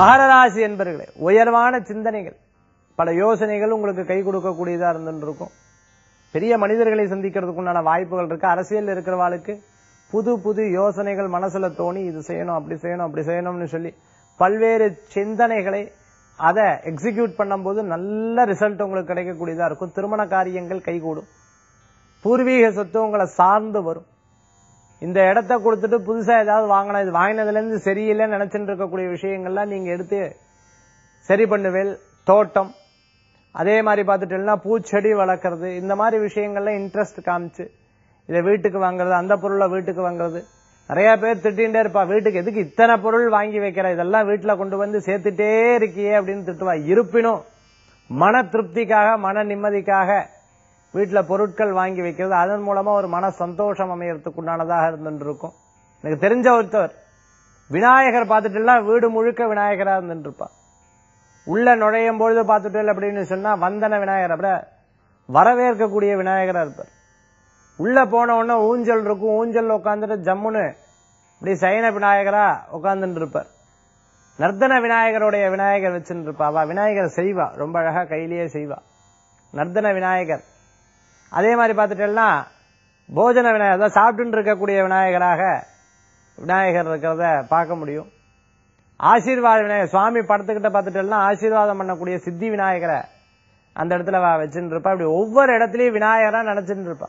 மகர ராசி என்பர்களே உயர்வான சிந்தனைகள் பல யோசனைகள் உங்களுக்கு கை கொடுக்கக்கூடியதா இருந்துட்டு இருக்கும் பெரிய மனிதர்களை சந்திக்கிறதுக்கு உண்டான வாய்ப்புகள் இருக்கு அரசியல் இருக்கிறவாளுக்கு புது புது யோசனைகள் மனசுல தோணி இது செய்யணும் அப்படி செய்யணும் அப்படி செய்யணும்னு சொல்லி பல்வேறு சிந்தனைகளை அதை எக்ஸிக்யூட் பண்ணும்போது நல்ல ரிசல்ட் உங்களுக்கு கிடைக்கக்கூடியதா இருக்கும் திருமண காரியங்கள் கைகூடும் பூர்வீக சொத்து உங்களை சார்ந்து வரும் இந்த இடத்த கொடுத்துட்டு புதுசா ஏதாவது வாங்கணும் இது வாங்கினதுல இருந்து சரியில்லைன்னு நினைச்சிட்டு இருக்கக்கூடிய விஷயங்கள்லாம் நீங்க எடுத்து சரி பண்ணுவேல் தோட்டம் அதே மாதிரி பார்த்துட்டீங்கன்னா பூச்செடி வளர்க்கறது இந்த மாதிரி விஷயங்கள்ல இன்ட்ரெஸ்ட் காமிச்சு இதை வீட்டுக்கு வாங்குறது அந்த பொருளை வீட்டுக்கு வாங்குறது நிறைய பேர் திட்டிகிட்டே இருப்பா வீட்டுக்கு எதுக்கு இத்தனை பொருள் வாங்கி வைக்கிற இதெல்லாம் வீட்டுல கொண்டு வந்து சேர்த்துட்டே இருக்கியே அப்படின்னு திட்டுவா இருப்பினும் மன திருப்திக்காக மன நிம்மதிக்காக வீட்டுல பொருட்கள் வாங்கி வைக்கிறது அதன் மூலமா ஒரு மன சந்தோஷம் அமையறதுக்கு உண்டானதாக இருந்துட்டு இருக்கும் எனக்கு தெரிஞ்ச ஒருத்தர் விநாயகர் பார்த்துட்டுல வீடு முழுக்க விநாயகரா இருந்துட்டு இருப்பா உள்ள நுழையும் பொழுது பார்த்துட்டு அப்படின்னு சொன்னா வந்தன விநாயகர் அப்படியே வரவேற்கக்கூடிய விநாயகரா இருப்பார் உள்ள போன உடனே ஊஞ்சல் இருக்கும் ஊஞ்சல் உட்காந்துட்டு ஜம்முன்னு இப்படி சைன விநாயகரா உட்கார்ந்துட்டு இருப்பார் நர்த்தன விநாயகருடைய விநாயகர் வச்சுட்டு இருப்பா அவ விநாயகர் செய்வா ரொம்ப அழகா கையிலேயே செய்வா நர்த்தன விநாயகர் அதே மாதிரி பார்த்துட்டேன்னா போஜன விநாயகர் அதாவது சாப்பிட்டு இருக்கக்கூடிய விநாயகராக விநாயகர் இருக்கிறத பார்க்க முடியும் ஆசீர்வாத விநாயகர் சுவாமி படத்துக்கிட்ட பார்த்துட்டேன்னா ஆசீர்வாதம் பண்ணக்கூடிய சித்தி விநாயகரை அந்த இடத்துல வ- வச்சுட்டு இருப்பா இப்படி ஒவ்வொரு இடத்துலயும் விநாயகரா நினைச்சுட்டு இருப்பா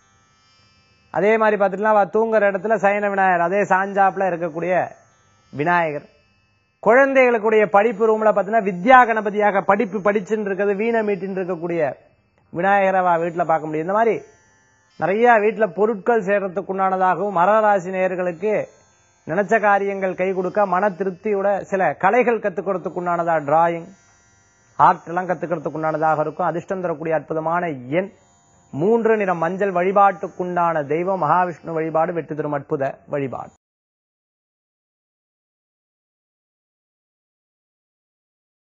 அதே மாதிரி பார்த்துட்டுனா அவ தூங்குற இடத்துல சயன விநாயகர் அதே சாஞ்சாப்புல இருக்கக்கூடிய விநாயகர் குழந்தைகளுக்குடைய படிப்பு ரூம்ல பார்த்தீங்கன்னா வித்யா கணபதியாக படிப்பு படிச்சுட்டு இருக்கிறது வீணை மீட்டின்னு இருக்கக்கூடிய விநாயகரை அவ வீட்டுல பார்க்க முடியும் இந்த மாதிரி நிறைய வீட்டுல பொருட்கள் சேர்றதுக்கு உண்டானதாகவும் மர ராசி நேயர்களுக்கு நினைச்ச காரியங்கள் கை கொடுக்க மன திருப்தியோட சில கலைகள் கத்துக் கொடுறதுக்கு உண்டானதா டிராயிங் ஆர்ட் எல்லாம் கத்துக்கிறதுக்கு உண்டானதாக இருக்கும் அதிர்ஷ்டம் தரக்கூடிய அற்புதமான எண் மூன்று நிறம் மஞ்சள் வழிபாட்டுக்குண்டான தெய்வம் மகாவிஷ்ணு வழிபாடு வெற்றி தரும் அற்புத வழிபாடு